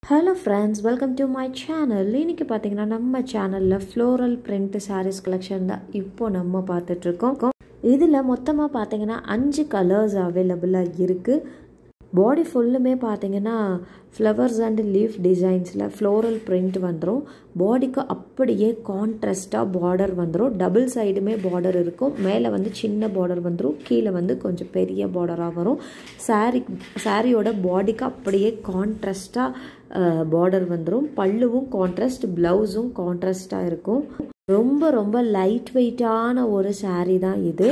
hello friends welcome to my channel இன்றைக்கி பார்த்தீங்கன்னா நம்ம சேனலில் ஃப்ளோரல் பிரிண்ட் சாரீஸ் கலெக்ஷன் தான் இப்போ நம்ம பார்த்துட்ருக்கோம் இதில் மொத்தமாக பார்த்தீங்கன்னா அஞ்சு கலர்ஸ் அவைலபிளாக இருக்குது பாடி ஃபுல்லுமே பார்த்தீங்கன்னா ஃப்ளவர்ஸ் அண்ட் லீஃப் டிசைன்ஸில் ஃப்ளோரல் பிரிண்ட் வந்துடும் பாடிக்கு அப்படியே கான்ட்ராஸ்ட்டாக பார்டர் வந்துடும் டபுள் சைடுமே பார்டர் இருக்கும் மேலே வந்து சின்ன பார்டர் வந்துடும் கீழே வந்து கொஞ்சம் பெரிய பார்டராக வரும் சாரீ சாரியோட பாடிக்கு அப்படியே கான்ட்ராஸ்ட்டாக பார்டர் வந்துடும் பல்லுவும் கான்ட்ராஸ்ட் ப்ளவுஸும் கான்ட்ராஸ்ட்டாக இருக்கும் ரொம்ப ரொம்ப லைட் வெயிட்டான ஒரு சாரீ தான் இது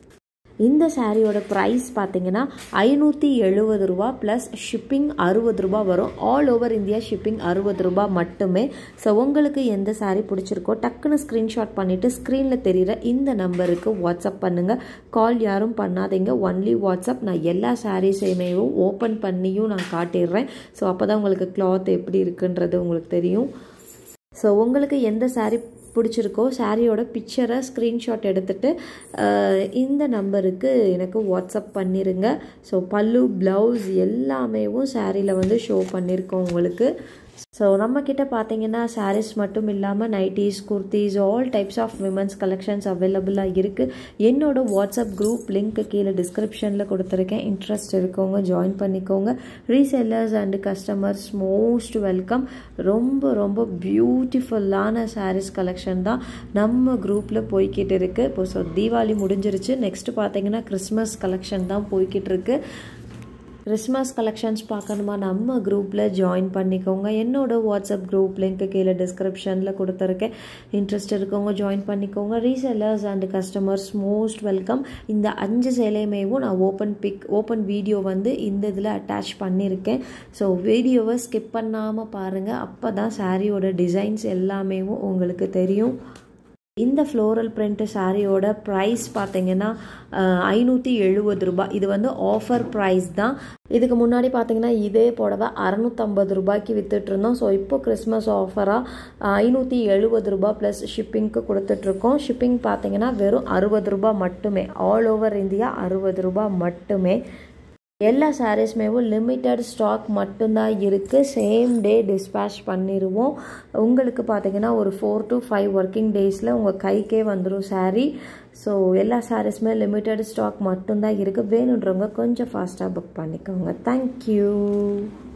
இந்த சாரியோட ப்ரைஸ் பார்த்தீங்கன்னா ஐநூற்றி எழுபது ரூபா ப்ளஸ் ஷிப்பிங் அறுபது ரூபா வரும் ஆல் ஓவர் இந்தியா ஷிப்பிங் அறுபது ரூபா மட்டுமே ஸோ உங்களுக்கு எந்த சாரீ பிடிச்சிருக்கோ டக்குன்னு ஸ்க்ரீன்ஷாட் பண்ணிவிட்டு ஸ்க்ரீனில் தெரிகிற இந்த நம்பருக்கு வாட்ஸ்அப் பண்ணுங்கள் கால் யாரும் பண்ணாதீங்க ஒன்லி வாட்ஸ்அப் நான் எல்லா சாரீஸையுமே ஓப்பன் பண்ணியும் நான் காட்டிடுறேன் ஸோ அப்போ தான் உங்களுக்கு கிளாத் எப்படி இருக்குன்றது உங்களுக்கு தெரியும் ஸோ உங்களுக்கு எந்த சாரீ பிடிச்சிருக்கோ சாரியோட பிக்சரை ஸ்க்ரீன்ஷாட் எடுத்துகிட்டு இந்த நம்பருக்கு எனக்கு வாட்ஸ்அப் பண்ணிடுங்க ஸோ பல்லு ப்ளவுஸ் எல்லாமேவும் சாரியில் வந்து ஷோ பண்ணியிருக்கோம் உங்களுக்கு ஸோ நம்மக்கிட்ட பார்த்தீங்கன்னா சாரீஸ் மட்டும் இல்லாமல் nighties kurtis all types of women's collections அவைலபிளாக இருக்குது என்னோட வாட்ஸ்அப் குரூப் லிங்க் கீழே டிஸ்கிரிப்ஷனில் கொடுத்துருக்கேன் இன்ட்ரெஸ்ட் இருக்கவங்க ஜாயின் பண்ணிக்கோங்க resellers and customers most welcome ரொம்ப ரொம்ப பியூட்டிஃபுல்லான சாரீஸ் கலெக்ஷன் தான் நம்ம குரூப்பில் போய்கிட்டு இருக்குது இப்போ ஸோ தீபாவளி முடிஞ்சிருச்சு நெக்ஸ்ட் பார்த்தீங்கன்னா கிறிஸ்மஸ் கலெக்ஷன் தான் போய்கிட்டு இருக்குது கிறிஸ்மஸ் கலெக்ஷன்ஸ் பார்க்கணுமா நம்ம குரூப்பில் ஜாயின் பண்ணிக்கோங்க என்னோட வாட்ஸ்அப் குரூப் லிங்க் கீழே டிஸ்கிரிப்ஷனில் கொடுத்துருக்கேன் இன்ட்ரெஸ்ட் இருக்கவங்க ஜாயின் பண்ணிக்கோங்க resellers and customers most welcome இந்த அஞ்சு சேலையுமேவும் நான் ஓப்பன் பிக் ஓப்பன் வீடியோ வந்து இந்த இதில் அட்டாச் பண்ணியிருக்கேன் ஸோ வீடியோவை ஸ்கிப் பண்ணாமல் பாருங்கள் அப்போ தான் சாரியோட டிசைன்ஸ் எல்லாமே உங்களுக்கு தெரியும் இந்த ஃப்ளோரல் பிரிண்ட் சாரியோட ப்ரைஸ் பார்த்தீங்கன்னா ஐநூற்றி எழுபது ரூபாய் இது வந்து ஆஃபர் ப்ரைஸ் தான் இதுக்கு முன்னாடி பார்த்தீங்கன்னா இதே புடவை அறநூற்றம்பது ரூபாய்க்கு வித்துட்டு இருந்தோம் ஸோ இப்போ கிறிஸ்மஸ் ஆஃபராக ஐநூற்றி எழுபது ரூபா ப்ளஸ் ஷிப்பிங்க்கு கொடுத்துட்ருக்கோம் ஷிப்பிங் பார்த்தீங்கன்னா வெறும் அறுபது ரூபா மட்டுமே ஆல் ஓவர் இந்தியா அறுபது ரூபா மட்டுமே எல்லா சாரீஸ்மேவும் லிமிட்டட் ஸ்டாக் மட்டும்தான் இருக்குது சேம் டே டிஸ்பேச் பண்ணிடுவோம் உங்களுக்கு பார்த்தீங்கன்னா ஒரு ஃபோர் டு ஃபைவ் ஒர்க்கிங் டேஸில் உங்கள் கைக்கே வந்துடும் சாரீ ஸோ எல்லா சாரீஸுமே லிமிட்டட் ஸ்டாக் மட்டும்தான் இருக்குது வேணுன்றவங்க கொஞ்சம் ஃபாஸ்ட்டாக புக் பண்ணிக்கோங்க தேங்க்யூ